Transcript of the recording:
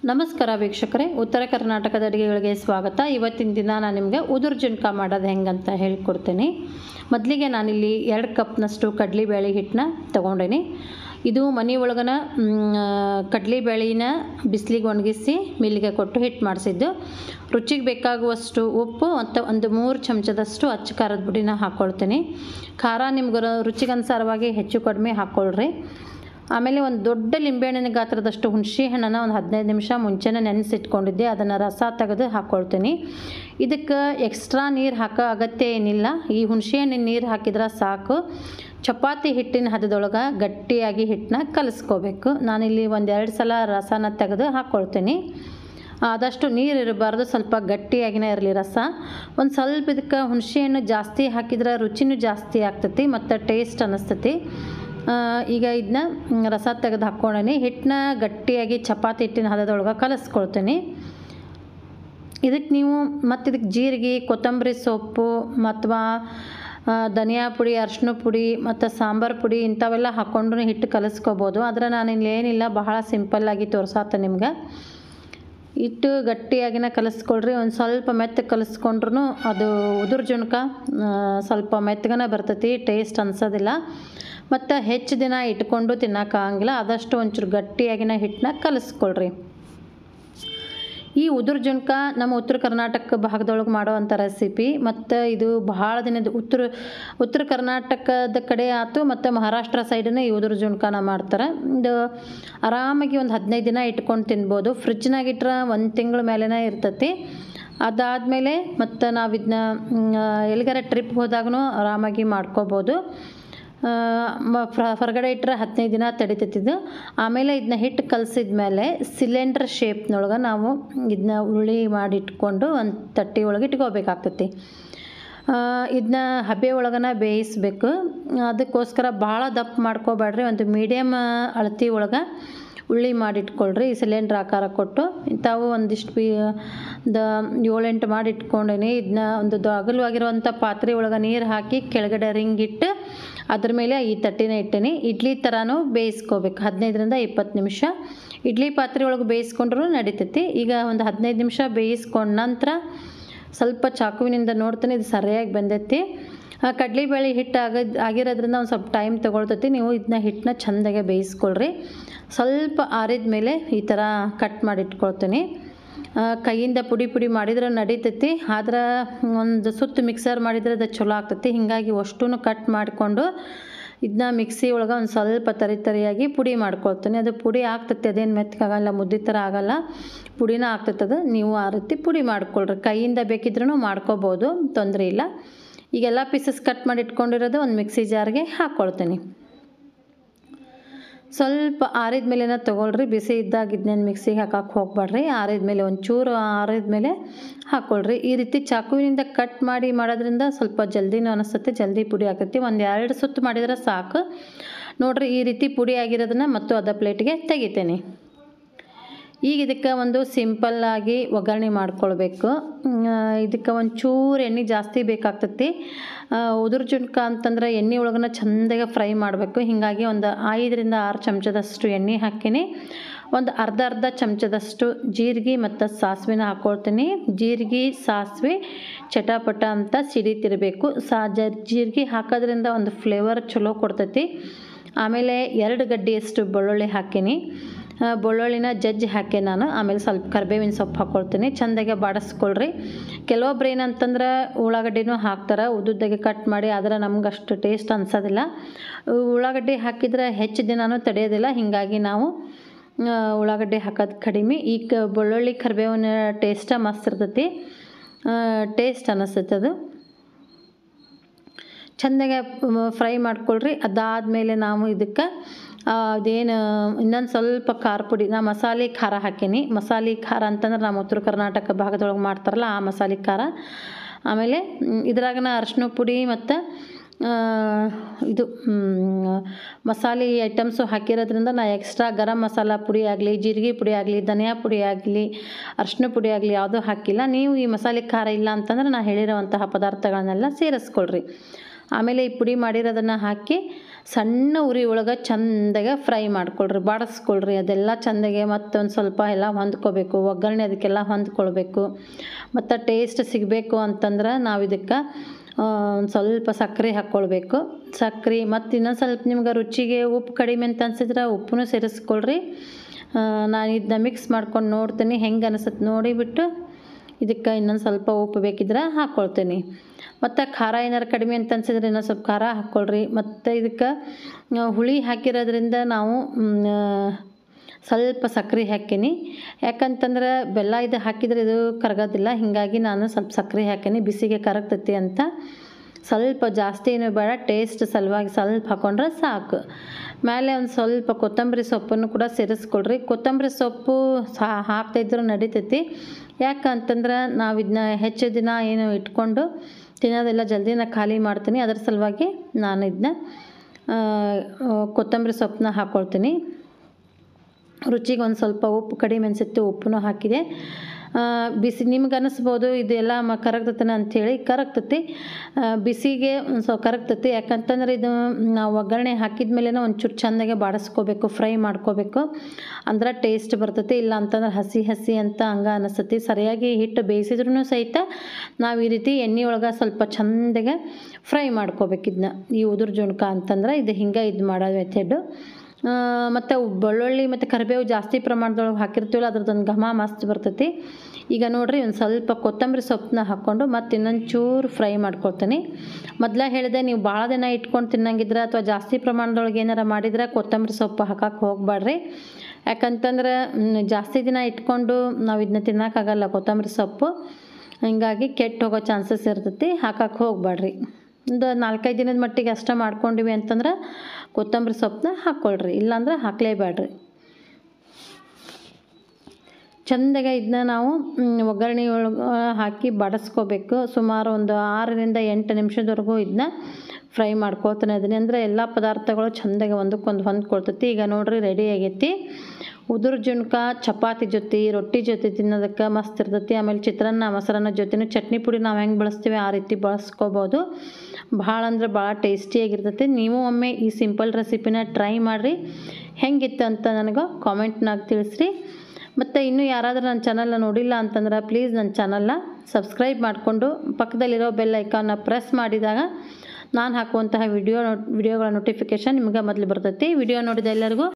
ನಮಸ್ಕಾರ ವೀಕ್ಷಕರೇ ಉತ್ತರ ಕರ್ನಾಟಕದ ಅಡುಗೆಗಳಿಗೆ ಸ್ವಾಗತ ಇವತ್ತಿನ ದಿನ ನಾನು ನಿಮಗೆ ಉದುರು ಜುನ್ಕ ಮಾಡೋದು ಹೆಂಗಂತ ಹೇಳ್ಕೊಡ್ತೀನಿ ಮೊದಲಿಗೆ ನಾನಿಲ್ಲಿ ಎರಡು ಕಪ್ನಷ್ಟು ಕಡಲೆಬೇಳೆ ಹಿಟ್ಟನ್ನ ತೊಗೊಂಡೇನಿ ಇದು ಮನೆ ಒಳಗನ ಕಡಲೆಬೇಳೆನ ಬಿಸಿಲಿಗೆ ಒಣಗಿಸಿ ಮಿಲ್ಲಿಗೆ ಕೊಟ್ಟು ಹಿಟ್ಟು ಮಾಡಿಸಿದ್ದು ರುಚಿಗೆ ಬೇಕಾಗುವಷ್ಟು ಉಪ್ಪು ಮತ್ತು ಒಂದು ಮೂರು ಚಮಚದಷ್ಟು ಅಚ್ಚ ಖಾರದ ಪುಡಿನ ಹಾಕ್ಕೊಳ್ತೀನಿ ಖಾರ ನಿಮ್ಗೆ ರುಚಿಗನುಸಾರವಾಗಿ ಹೆಚ್ಚು ಕಡಿಮೆ ಹಾಕ್ಕೊಳ್ರಿ ಆಮೇಲೆ ಒಂದು ದೊಡ್ಡ ಲಿಂಬೆಹಣ್ಣಿನ ಗಾತ್ರದಷ್ಟು ಹುಣಸೆ ಹಣ್ಣನ್ನು ಒಂದು ಹದಿನೈದು ನಿಮಿಷ ಮುಂಚೆನೇ ನೆನೆಸಿಟ್ಕೊಂಡಿದ್ದೆ ಅದನ್ನು ರಸ ತೆಗೆದು ಹಾಕ್ಕೊಳ್ತೀನಿ ಇದಕ್ಕೆ ಎಕ್ಸ್ಟ್ರಾ ನೀರು ಹಾಕೋ ಅಗತ್ಯ ಏನಿಲ್ಲ ಈ ಹುಣಸೆ ಹಣ್ಣಿನ ನೀರು ಹಾಕಿದ್ರೆ ಸಾಕು ಚಪಾತಿ ಹಿಟ್ಟಿನ ಹದದೊಳಗೆ ಗಟ್ಟಿಯಾಗಿ ಹಿಟ್ಟನ್ನ ಕಲಿಸ್ಕೋಬೇಕು ನಾನಿಲ್ಲಿ ಒಂದೆರಡು ಸಲ ರಸನ ತೆಗೆದು ಹಾಕ್ಕೊಳ್ತೀನಿ ಆದಷ್ಟು ನೀರು ಇರಬಾರ್ದು ಸ್ವಲ್ಪ ಗಟ್ಟಿಯಾಗಿನೇ ಇರಲಿ ರಸ ಒಂದು ಸ್ವಲ್ಪ ಇದಕ್ಕೆ ಹುಣಸೆಹಣ್ಣು ಜಾಸ್ತಿ ಹಾಕಿದ್ರೆ ರುಚಿನೂ ಜಾಸ್ತಿ ಆಗ್ತೈತಿ ಮತ್ತು ಟೇಸ್ಟ್ ಅನ್ನಿಸ್ತೈತಿ ಈಗ ಇದನ್ನ ರಸ ತೆಗೆದು ಹಾಕ್ಕೊಂಡೀನಿ ಹಿಟ್ಟನ್ನ ಗಟ್ಟಿಯಾಗಿ ಚಪಾತಿ ಹಿಟ್ಟಿನ ಹದದೊಳಗೆ ಕಲಿಸ್ಕೊಳ್ತೀನಿ ಇದಕ್ಕೆ ನೀವು ಮತ್ತು ಇದಕ್ಕೆ ಜೀರಿಗೆ ಕೊತ್ತಂಬರಿ ಸೊಪ್ಪು ಅಥವಾ ಧನಿಯಾ ಪುಡಿ ಅರಿಶಿನ ಪುಡಿ ಮತ್ತು ಸಾಂಬಾರು ಪುಡಿ ಇಂಥವೆಲ್ಲ ಹಾಕ್ಕೊಂಡು ಹಿಟ್ಟು ಕಲಿಸ್ಕೋಬೋದು ಆದರೆ ನಾನು ಇಲ್ಲಿ ಏನಿಲ್ಲ ಬಹಳ ಸಿಂಪಲ್ಲಾಗಿ ತೋರ್ಸಾತ ನಿಮ್ಗೆ ಹಿಟ್ಟು ಗಟ್ಟಿಯಾಗಿನ ಕಲಿಸ್ಕೊಳ್ರಿ ಒಂದು ಸ್ವಲ್ಪ ಮೆತ್ತಗೆ ಕಲಿಸ್ಕೊಂಡ್ರು ಅದು ಉದುರು ಜುಣ್ಕ ಸ್ವಲ್ಪ ಮೆತ್ತಗನ ಬರ್ತೈತಿ ಟೇಸ್ಟ್ ಅನ್ಸೋದಿಲ್ಲ ಮತ್ತು ಹೆಚ್ಚು ದಿನ ಇಟ್ಕೊಂಡು ತಿನ್ನೋಕ್ಕಾಗಂಗಿಲ್ಲ ಆದಷ್ಟು ಒಂಚೂರು ಗಟ್ಟಿಯಾಗಿನ ಹಿಟ್ಟನ್ನ ಕಲಿಸ್ಕೊಳ್ರಿ ಈ ಉದುರು ಜುಣ್ಕ ನಮ್ಮ ಉತ್ತರ ಕರ್ನಾಟಕ ಭಾಗದೊಳಗೆ ಮಾಡೋವಂಥ ರೆಸಿಪಿ ಮತ್ತು ಇದು ಬಹಳ ದಿನದ ಉತ್ತರ ಉತ್ತರ ಕರ್ನಾಟಕದ ಕಡೆ ಆಯ್ತು ಮತ್ತು ಮಹಾರಾಷ್ಟ್ರ ಸೈಡನ್ನ ಈ ಉದುರು ಜುಣ್ಕನ ಮಾಡ್ತಾರೆ ಇದು ಆರಾಮಾಗಿ ಒಂದು ಹದಿನೈದು ದಿನ ಇಟ್ಕೊಂಡು ತಿನ್ಬೋದು ಫ್ರಿಜ್ನಾಗ ಇಟ್ರೆ ಒಂದು ತಿಂಗಳ ಮೇಲೇ ಇರ್ತೈತಿ ಅದಾದಮೇಲೆ ಮತ್ತು ನಾವು ಇದನ್ನ ಎಲ್ಲಿಗಾರ ಟ್ರಿಪ್ಗೆ ಹೋದಾಗೂ ಆರಾಮಾಗಿ ಮಾಡ್ಕೋಬೋದು ಹೊರಗಡೆ ಇಟ್ಟರೆ ಹದಿನೈದು ದಿನ ತಡಿತೈತಿದ್ದು ಆಮೇಲೆ ಇದನ್ನ ಹಿಟ್ಟು ಕಲಸಿದ ಮೇಲೆ ಸಿಲಿಂಡ್ರ್ ಶೇಪ್ನೊಳಗೆ ನಾವು ಇದನ್ನ ಉರುಳಿ ಮಾಡಿ ಇಟ್ಕೊಂಡು ಒಂದು ತಟ್ಟೆ ಒಳಗೆ ಇಟ್ಕೋಬೇಕಾಗ್ತೈತಿ ಇದನ್ನ ಹಬೆ ಒಳಗನ ಬೇಯಿಸ್ಬೇಕು ಅದಕ್ಕೋಸ್ಕರ ಭಾಳ ದಪ್ಪ ಮಾಡ್ಕೋಬೇಡ್ರಿ ಒಂದು ಮೀಡಿಯಮ್ ಅಳತಿ ಒಳಗೆ ಉಳ್ಳಿ ಮಾಡಿಟ್ಕೊಳ್ರಿ ಸಿಲಿಂಡ್ರ್ ಆಕಾರ ಕೊಟ್ಟು ಇಂಥವು ಒಂದಿಷ್ಟು ಬಿ ದ ಏಳೆಂಟು ಮಾಡಿ ಇಟ್ಕೊಂಡೀನಿ ಇದನ್ನ ಒಂದು ಅಗಲವಾಗಿರುವಂಥ ಪಾತ್ರೆ ಒಳಗೆ ನೀರು ಹಾಕಿ ಕೆಳಗಡೆ ರಿಂಗ್ ಇಟ್ಟು ಅದ್ರ ಮೇಲೆ ಈ ತಟ್ಟಿನ ಇಟ್ಟೀನಿ ಇಡ್ಲಿ ಥರನೂ ಬೇಯಿಸ್ಕೋಬೇಕು ಹದಿನೈದರಿಂದ ಇಪ್ಪತ್ತು ನಿಮಿಷ ಇಡ್ಲಿ ಪಾತ್ರೆ ಒಳಗೆ ಬೇಯಿಸ್ಕೊಂಡ್ರೂ ನಡಿತೈತಿ ಈಗ ಒಂದು ಹದಿನೈದು ನಿಮಿಷ ಬೇಯಿಸ್ಕೊಂಡ ನಂತರ ಸ್ವಲ್ಪ ಚಾಕುವಿನಿಂದ ನೋಡ್ತೀನಿ ಇದು ಸರಿಯಾಗಿ ಬಂದೈತಿ ಕಡಲೆಬೇಳೆ ಹಿಟ್ಟು ಆಗ ಆಗಿರೋದ್ರಿಂದ ಒಂದು ಸ್ವಲ್ಪ ಟೈಮ್ ತೊಗೊಳ್ತೈತಿ ನೀವು ಇದನ್ನ ಹಿಟ್ಟನ್ನ ಚೆಂದಾಗೆ ಬೇಯಿಸ್ಕೊಳ್ರಿ ಸ್ವಲ್ಪ ಆರಿದ ಮೇಲೆ ಈ ಥರ ಕಟ್ ಮಾಡಿ ಇಟ್ಕೊಳ್ತೀನಿ ಕೈಯಿಂದ ಪುಡಿ ಪುಡಿ ಮಾಡಿದ್ರೆ ನಡೀತೈತಿ ಆದ್ರೆ ಒಂದು ಸುತ್ತು ಮಿಕ್ಸರ್ ಮಾಡಿದ್ರೆ ಅದು ಚಲೋ ಆಗ್ತೈತಿ ಹೀಗಾಗಿ ಅಷ್ಟೂ ಕಟ್ ಮಾಡಿಕೊಂಡು ಇದನ್ನ ಮಿಕ್ಸಿ ಒಳಗೆ ಒಂದು ಸ್ವಲ್ಪ ತರಿ ತರಿಯಾಗಿ ಪುಡಿ ಮಾಡ್ಕೊಳ್ತೀನಿ ಅದು ಪುಡಿ ಆಗ್ತೈತಿ ಅದೇನು ಮೆತ್ತಗಾಗಲ್ಲ ಮುದ್ದೆ ಥರ ಆಗಲ್ಲ ಪುಡಿನ ಆಗ್ತೈತದು ನೀವು ಆ ರೀತಿ ಪುಡಿ ಮಾಡ್ಕೊಳ್ರಿ ಕೈಯಿಂದ ಬೇಕಿದ್ರೂ ಮಾಡ್ಕೋಬೋದು ತೊಂದರೆ ಇಲ್ಲ ಈಗೆಲ್ಲ ಪೀಸಸ್ ಕಟ್ ಮಾಡಿ ಇಟ್ಕೊಂಡಿರೋದು ಒಂದು ಮಿಕ್ಸಿ ಜಾರ್ಗೆ ಹಾಕ್ಕೊಳ್ತೀನಿ ಸ್ವಲ್ಪ ಆರಿದ ಮೇಲೆನ ತೊಗೊಳ್ರಿ ಬಿಸಿ ಇದ್ದಾಗ ಇದನ್ನೇನು ಮಿಕ್ಸಿಗೆ ಹಾಕಕ್ಕೆ ಹೋಗ್ಬೇಡ್ರಿ ಆರಿದ ಮೇಲೆ ಒಂಚೂರು ಆರಿದ ಮೇಲೆ ಹಾಕ್ಕೊಳ್ರಿ ಈ ರೀತಿ ಚಾಕುವಿನಿಂದ ಕಟ್ ಮಾಡಿ ಮಾಡೋದ್ರಿಂದ ಸ್ವಲ್ಪ ಜಲ್ದಿನೂ ಅನಿಸುತ್ತೆ ಜಲ್ದಿ ಪುಡಿ ಆಗ್ತೈತಿ ಒಂದು ಎರಡು ಸುತ್ತು ಮಾಡಿದ್ರೆ ಸಾಕು ನೋಡಿರಿ ಈ ರೀತಿ ಪುಡಿ ಆಗಿರೋದನ್ನು ಮತ್ತು ಅದ ಪ್ಲೇಟ್ಗೆ ತೆಗಿತೇನೆ ಈಗ ಇದಕ್ಕೆ ಒಂದು ಸಿಂಪಲ್ಲಾಗಿ ಒಗ್ಗರಣೆ ಮಾಡ್ಕೊಳ್ಬೇಕು ಇದಕ್ಕೆ ಒಂಚೂರು ಎಣ್ಣೆ ಜಾಸ್ತಿ ಬೇಕಾಗ್ತೈತಿ ಉದುರು ಜುಣ್ಕ ಅಂತಂದ್ರೆ ಎಣ್ಣೆ ಒಳಗನ ಚೆಂದಾಗೆ ಫ್ರೈ ಮಾಡಬೇಕು ಹೀಗಾಗಿ ಒಂದು ಐದರಿಂದ ಆರು ಚಮಚದಷ್ಟು ಎಣ್ಣೆ ಹಾಕಿನಿ ಒಂದು ಅರ್ಧ ಅರ್ಧ ಚಮಚದಷ್ಟು ಜೀರಿಗೆ ಮತ್ತು ಸಾಸಿವೆನ ಹಾಕ್ಕೊಳ್ತೀನಿ ಜೀರಿಗೆ ಸಾಸಿವೆ ಚಟಪಟ ಅಂತ ಸಿಡಿತಿರಬೇಕು ಸಾ ಜ ಜೀರಿಗೆ ಹಾಕೋದ್ರಿಂದ ಒಂದು ಫ್ಲೇವರ್ ಚಲೋ ಕೊಡ್ತೈತಿ ಆಮೇಲೆ ಎರಡು ಗಡ್ಡೆಯಷ್ಟು ಬೆಳ್ಳುಳ್ಳಿ ಹಾಕೀನಿ ಬೆಳ್ಳುಳ್ಳಿನ ಜಜ್ಜಿ ಹಾಕಿ ನಾನು ಆಮೇಲೆ ಸ್ವಲ್ಪ ಕರ್ಬೇವಿನ ಸೊಪ್ಪು ಹಾಕ್ಕೊಳ್ತೀನಿ ಚೆಂದಾಗೆ ಬಾಡಿಸ್ಕೊಳ್ರಿ ಕೆಲವೊಬ್ರು ಏನಂತಂದ್ರೆ ಉಳ್ಳಾಗಡ್ಡಿನೂ ಹಾಕ್ತಾರೆ ಉದ್ದುದ್ದಾಗೆ ಕಟ್ ಮಾಡಿ ಆದರೆ ನಮ್ಗೆ ಅಷ್ಟು ಟೇಸ್ಟ್ ಅನ್ಸೋದಿಲ್ಲ ಉಳ್ಳಾಗಡ್ಡಿ ಹಾಕಿದ್ರೆ ಹೆಚ್ಚು ದಿನವೂ ತಡೆಯೋದಿಲ್ಲ ಹೀಗಾಗಿ ನಾವು ಉಳ್ಳಾಗಡ್ಡಿ ಹಾಕೋದು ಕಡಿಮೆ ಈಗ ಬೆಳ್ಳುಳ್ಳಿ ಕರಿಬೇವಿನ ಟೇಸ್ಟ ಮಸ್ತ್ ಇರ್ತೈತಿ ಟೇಸ್ಟ್ ಅನ್ನಿಸ್ತೈತೆ ಅದು ಚೆಂದಾಗೆ ಫ್ರೈ ಮಾಡ್ಕೊಳ್ರಿ ಅದಾದಮೇಲೆ ನಾವು ಇದಕ್ಕೆ ಅದೇನು ಇನ್ನೊಂದು ಸ್ವಲ್ಪ ಖಾರ ಪುಡಿ ನಾ ಮಸಾಲೆ ಖಾರ ಹಾಕೀನಿ ಮಸಾಲೆ ಖಾರ ಅಂತಂದ್ರೆ ನಮ್ಮ ಉತ್ತರ ಕರ್ನಾಟಕ ಭಾಗದೊಳಗೆ ಮಾಡ್ತಾರಲ್ಲ ಆ ಮಸಾಲೆ ಖಾರ ಆಮೇಲೆ ಇದ್ರಾಗನ ಅರಿಶಿನ ಪುಡಿ ಮತ್ತು ಇದು ಮಸಾಲೆ ಐಟಮ್ಸು ಹಾಕಿರೋದ್ರಿಂದ ನಾ ಎಕ್ಸ್ಟ್ರಾ ಗರಂ ಮಸಾಲ ಪುಡಿ ಆಗಲಿ ಜೀರಿಗೆ ಪುಡಿ ಆಗಲಿ ಧನಿಯಾ ಪುಡಿ ಆಗಲಿ ಅರಿಶಿನ ಪುಡಿ ಆಗಲಿ ಯಾವುದೂ ಹಾಕಿಲ್ಲ ನೀವು ಈ ಮಸಾಲೆ ಖಾರ ಇಲ್ಲ ಅಂತಂದ್ರೆ ನಾ ಹೇಳಿರೋವಂತಹ ಪದಾರ್ಥಗಳನ್ನೆಲ್ಲ ಸೇರಿಸ್ಕೊಳ್ರಿ ಆಮೇಲೆ ಈ ಪುಡಿ ಮಾಡಿರೋದನ್ನು ಹಾಕಿ ಸಣ್ಣ ಉರಿ ಒಳಗೆ ಚಂದಾಗೆ ಫ್ರೈ ಮಾಡ್ಕೊಳ್ರಿ ಬಾಡಿಸ್ಕೊಳ್ರಿ ಅದೆಲ್ಲ ಚಂದಾಗೆ ಮತ್ತೊಂದು ಸ್ವಲ್ಪ ಎಲ್ಲ ಹೊಂದ್ಕೋಬೇಕು ಒಗ್ಗರಣೆ ಅದಕ್ಕೆಲ್ಲ ಹೊಂದ್ಕೊಳ್ಬೇಕು ಮತ್ತು ಟೇಸ್ಟ್ ಸಿಗಬೇಕು ಅಂತಂದ್ರೆ ನಾವು ಇದಕ್ಕೆ ಒಂದು ಸ್ವಲ್ಪ ಸಕ್ಕರೆ ಹಾಕ್ಕೊಳ್ಬೇಕು ಸಕ್ಕರೆ ಮತ್ತು ಇನ್ನೊಂದು ಸ್ವಲ್ಪ ನಿಮ್ಗೆ ರುಚಿಗೆ ಉಪ್ಪು ಕಡಿಮೆ ಅಂತ ಅನ್ಸಿದ್ರೆ ಉಪ್ಪನ್ನು ಸೇರಿಸ್ಕೊಳ್ರಿ ನಾನು ಇದನ್ನ ಮಿಕ್ಸ್ ಮಾಡ್ಕೊಂಡು ನೋಡ್ತೀನಿ ಹೆಂಗೆ ಅನಿಸುತ್ತೆ ನೋಡಿಬಿಟ್ಟು ಇದಕ್ಕೆ ಇನ್ನೊಂದು ಸ್ವಲ್ಪ ಉಪ್ಪು ಬೇಕಿದ್ರೆ ಹಾಕ್ಕೊಳ್ತೀನಿ ಮತ್ತು ಖಾರ ಏನಾರು ಕಡಿಮೆ ಅಂತ ಅನ್ಸಿದ್ರೆ ಇನ್ನೊಂದು ಸ್ವಲ್ಪ ಖಾರ ಹಾಕ್ಕೊಳ್ರಿ ಮತ್ತು ಇದಕ್ಕೆ ಹುಳಿ ಹಾಕಿರೋದ್ರಿಂದ ನಾವು ಸ್ವಲ್ಪ ಸಕ್ಕರೆ ಹಾಕೀನಿ ಯಾಕಂತಂದ್ರೆ ಬೆಲ್ಲ ಇದು ಹಾಕಿದರೆ ಇದು ಕರಗೋದಿಲ್ಲ ಹೀಗಾಗಿ ನಾನು ಸ್ವಲ್ಪ ಸಕ್ಕರೆ ಹಾಕೀನಿ ಬಿಸಿಗೆ ಕರಗ್ತೈತಿ ಅಂತ ಸ್ವಲ್ಪ ಜಾಸ್ತಿ ಏನು ಬೇಡ ಟೇಸ್ಟ್ ಸಲುವಾಗಿ ಸ್ವಲ್ಪ ಹಾಕ್ಕೊಂಡ್ರೆ ಸಾಕು ಮೇಲೆ ಒಂದು ಸ್ವಲ್ಪ ಕೊತ್ತಂಬರಿ ಸೊಪ್ಪನ್ನು ಕೂಡ ಸೇರಿಸ್ಕೊಳ್ರಿ ಕೊತ್ತಂಬರಿ ಸೊಪ್ಪು ಸಹ ಹಾಕ್ತಾಯಿದ್ರು ನಡಿತೈತಿ ಯಾಕಂತಂದ್ರೆ ನಾವು ಇದನ್ನ ಹೆಚ್ಚು ದಿನ ಏನು ಇಟ್ಕೊಂಡು ತಿನ್ನೋದೆಲ್ಲ ಜಲ್ದಿನ ಖಾಲಿ ಮಾಡ್ತೀನಿ ಅದರ ಸಲುವಾಗಿ ನಾನು ಇದನ್ನ ಕೊತ್ತಂಬರಿ ಸೊಪ್ಪನ್ನ ಹಾಕ್ಕೊಳ್ತೀನಿ ರುಚಿಗೆ ಒಂದು ಸ್ವಲ್ಪ ಉಪ್ಪು ಕಡಿಮೆ ಅನಿಸುತ್ತೆ ಉಪ್ಪನ್ನು ಹಾಕಿದೆ ಬಿಸಿ ನಿಮ್ಗೆ ಅನ್ನಿಸ್ಬೋದು ಇದೆಲ್ಲ ಮ ಕರಗ್ತತನ ಅಂಥೇಳಿ ಕರಗ್ತತಿ ಬಿಸಿಗೆ ಒಂದು ಸ್ವಲ್ಪ ಕರಗ್ತತಿ ಯಾಕಂತಂದ್ರೆ ಇದು ನಾವು ಒಗ್ಗರಣೆ ಹಾಕಿದ ಮೇಲೆ ಒಂಚೂರು ಚೆಂದಾಗೆ ಬಾಡಿಸ್ಕೋಬೇಕು ಫ್ರೈ ಮಾಡ್ಕೋಬೇಕು ಅಂದ್ರೆ ಟೇಸ್ಟ್ ಬರ್ತೈತಿ ಇಲ್ಲ ಅಂತಂದ್ರೆ ಹಸಿ ಹಸಿ ಅಂತ ಹಂಗೆ ಅನಿಸ್ತತಿ ಸರಿಯಾಗಿ ಹಿಟ್ಟು ಬೇಯಿಸಿದ್ರೂ ಸಹಿತ ನಾವು ಈ ರೀತಿ ಎಣ್ಣೆ ಒಳಗೆ ಸ್ವಲ್ಪ ಚೆಂದಾಗೆ ಫ್ರೈ ಮಾಡ್ಕೋಬೇಕು ಇದನ್ನ ಈ ಉದುರು ಜುಣ್ಕ ಅಂತಂದ್ರೆ ಇದು ಹಿಂಗೆ ಇದು ಮಾಡೋ ಮೆಥೆಡು ಮತ್ತು ಬೆಳ್ಳುಳ್ಳಿ ಮತ್ತು ಕರಿಬೇವು ಜಾಸ್ತಿ ಪ್ರಮಾಣದೊಳಗೆ ಹಾಕಿರ್ತೀವಲ್ಲ ಅದ್ರದ್ದೊಂದು ಘಮ ಮಸ್ತ್ ಬರ್ತೈತಿ ಈಗ ನೋಡಿರಿ ಒಂದು ಸ್ವಲ್ಪ ಕೊತ್ತಂಬರಿ ಸೊಪ್ಪನ್ನ ಹಾಕ್ಕೊಂಡು ಮತ್ತು ಇನ್ನೊಂದು ಚೂರು ಫ್ರೈ ಮಾಡ್ಕೊಳ್ತೀನಿ ಮೊದಲೇ ಹೇಳಿದೆ ನೀವು ಭಾಳ ದಿನ ಇಟ್ಕೊಂಡು ತಿನ್ನಂಗಿದ್ರೆ ಅಥವಾ ಜಾಸ್ತಿ ಪ್ರಮಾಣದೊಳಗೆ ಏನಾರ ಮಾಡಿದ್ರೆ ಕೊತ್ತಂಬರಿ ಸೊಪ್ಪು ಹಾಕಕ್ಕೆ ಹೋಗಬೇಡ್ರಿ ಯಾಕಂತಂದ್ರೆ ಜಾಸ್ತಿ ದಿನ ಇಟ್ಕೊಂಡು ನಾವು ಇದನ್ನ ತಿನ್ನೋಕ್ಕಾಗಲ್ಲ ಕೊತ್ತಂಬರಿ ಸೊಪ್ಪು ಹಿಂಗಾಗಿ ಕೆಟ್ಟು ಹೋಗೋ ಚಾನ್ಸಸ್ ಇರ್ತೈತಿ ಹಾಕಕ್ಕೆ ಹೋಗಬೇಡ್ರಿ ಒಂದು ನಾಲ್ಕೈದು ದಿನದ ಮಟ್ಟಿಗೆ ಅಷ್ಟೇ ಮಾಡ್ಕೊಂಡಿವಿ ಅಂತಂದ್ರೆ ಕೊತ್ತಂಬರಿ ಸೊಪ್ಪನ್ನ ಹಾಕ್ಕೊಳ್ರಿ ಇಲ್ಲಾಂದ್ರೆ ಹಾಕಲೇಬೇಡ್ರಿ ಚೆಂದಾಗೆ ಇದನ್ನ ನಾವು ಒಗ್ಗರಣೆ ಒಳಗೆ ಹಾಕಿ ಬಡಿಸ್ಕೋಬೇಕು ಸುಮಾರು ಒಂದು ಆರರಿಂದ ಎಂಟು ನಿಮಿಷದವರೆಗೂ ಇದನ್ನ ಫ್ರೈ ಮಾಡ್ಕೊಳ್ತಾನೆ ಇದನ್ನ ಅಂದರೆ ಎಲ್ಲ ಪದಾರ್ಥಗಳು ಚೆಂದಾಗೆ ಒಂದಕ್ಕೊಂದು ಹೊಂದ್ಕೊಳ್ತೈತಿ ಈಗ ನೋಡ್ರಿ ರೆಡಿ ಆಗೈತಿ ಉದುರು ಜುಣ್ಕ ಚಪಾತಿ ಜೊತೆ ರೊಟ್ಟಿ ಜೊತೆ ತಿನ್ನೋದಕ್ಕೆ ಮಸ್ತ್ ಇರ್ತೈತಿ ಆಮೇಲೆ ಚಿತ್ರಾನ್ನ ಮೊಸರನ್ನ ಜೊತೆನೂ ಚಟ್ನಿ ಪುಡಿ ನಾವು ಹೆಂಗೆ ಬಳಸ್ತೀವಿ ಆ ರೀತಿ ಬಳಸ್ಕೋಬೋದು ಭಾಳ ಅಂದ್ರೆ ಭಾಳ ಟೇಸ್ಟಿಯಾಗಿರ್ತೈತಿ ನೀವು ಒಮ್ಮೆ ಈ ಸಿಂಪಲ್ ರೆಸಿಪಿನ ಟ್ರೈ ಮಾಡಿರಿ ಹೆಂಗಿತ್ತು ಅಂತ ನನಗೆ ಕಾಮೆಂಟ್ನಾಗ ತಿಳಿಸ್ರಿ ಮತ್ತು ಇನ್ನೂ ಯಾರಾದರೂ ನನ್ನ ಚಾನಲ್ನ ನೋಡಿಲ್ಲ ಅಂತಂದ್ರೆ ಪ್ಲೀಸ್ ನನ್ನ ಚಾನಲ್ನ ಸಬ್ಸ್ಕ್ರೈಬ್ ಮಾಡಿಕೊಂಡು ಪಕ್ಕದಲ್ಲಿರೋ ಬೆಲ್ ಐಕಾನ್ನ ಪ್ರೆಸ್ ಮಾಡಿದಾಗ ನಾನು ಹಾಕುವಂತಹ ವಿಡಿಯೋ ವಿಡಿಯೋಗಳ ನೋಟಿಫಿಕೇಷನ್ ನಿಮಗೆ ಮೊದಲು ಬರ್ತೈತಿ ವಿಡಿಯೋ ನೋಡಿದ ಎಲ್ಲರಿಗೂ